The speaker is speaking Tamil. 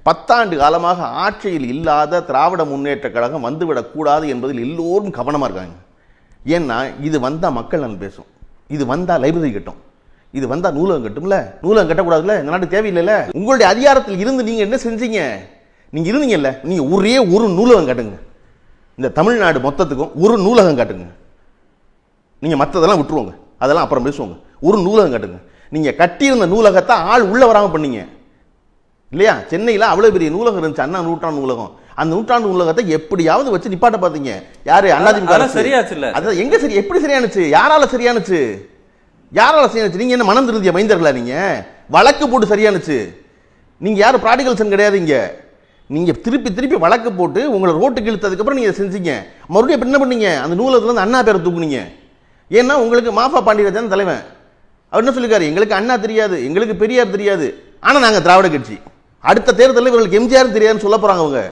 பத்தாண்டு காலமாக ஆட்சியில் இல்லாத திராவிட முன்னேற்ற கழகம் வந்துவிடக்கூடாது என்பதில் எல்லோரும் கவனமாக இருக்காங்க ஏன்னா இது வந்தால் மக்கள் நலன் பேசும் இது வந்தால் லைப்ரரி கட்டும் இது வந்தால் நூலகம் கட்டும்ல நூலகம் கட்டக்கூடாதுல்ல இந்த நாட்டு தேவையில்லைல்ல உங்களுடைய அதிகாரத்தில் இருந்து நீங்கள் என்ன செஞ்சீங்க நீங்கள் இருந்தீங்கல்ல நீங்கள் ஒரே ஒரு நூலகம் கட்டுங்க இந்த தமிழ்நாடு மொத்தத்துக்கும் ஒரு நூலகம் கட்டுங்க நீங்கள் மற்றதெல்லாம் விட்டுருவோங்க அதெல்லாம் அப்புறம் பேசுவோங்க ஒரு நூலகம் கட்டுங்க நீங்கள் கட்டியிருந்த நூலகத்தை ஆள் உள்ள வராமல் பண்ணீங்க இல்லையா சென்னையில் அவ்வளோ பெரிய நூலகம் இருந்துச்சு அண்ணா நூற்றாண்டு நூலகம் அந்த நூற்றாண்டு நூலகத்தை எப்படியாவது வச்சு நிப்பாட்ட பார்த்தீங்க யாரு அதிமுக அதெல்லாம் அரசு. சரியாச்சுல்ல? அது எங்க சரி எப்படி சரியானுச்சு யாரால சரியானுச்சு யாரால சரியானுச்சு நீங்க என்ன மனம் திருந்திய மைந்தர்களா நீங்க வழக்கு போட்டு சரியானுச்சு நீங்க யாரும் ப்ராடிகல்சன் கிடையாது இங்க நீங்க திருப்பி திருப்பி வழக்கு போட்டு உங்களை ரோட்டுக்கு இழுத்ததுக்கு அப்புறம் நீங்க இதை செஞ்சீங்க மறுபடியும் இப்ப என்ன பண்ணீங்க அந்த நூலகத்துல இருந்து அண்ணா பேரை தூக்குனீங்க ஏன்னா உங்களுக்கு மாஃபா பாண்டியராஜன் தலைவன் அவர் என்ன சொல்லிருக்காரு எங்களுக்கு அண்ணா தெரியாது எங்களுக்கு பெரியார் தெரியாது ஆனா நாங்க திராவிட கட்சி அடுத்த தேர்தலில் இவங்களுக்கு எம்ஜிஆர் தெரியாதுன்னு சொல்ல போறாங்க அவங்க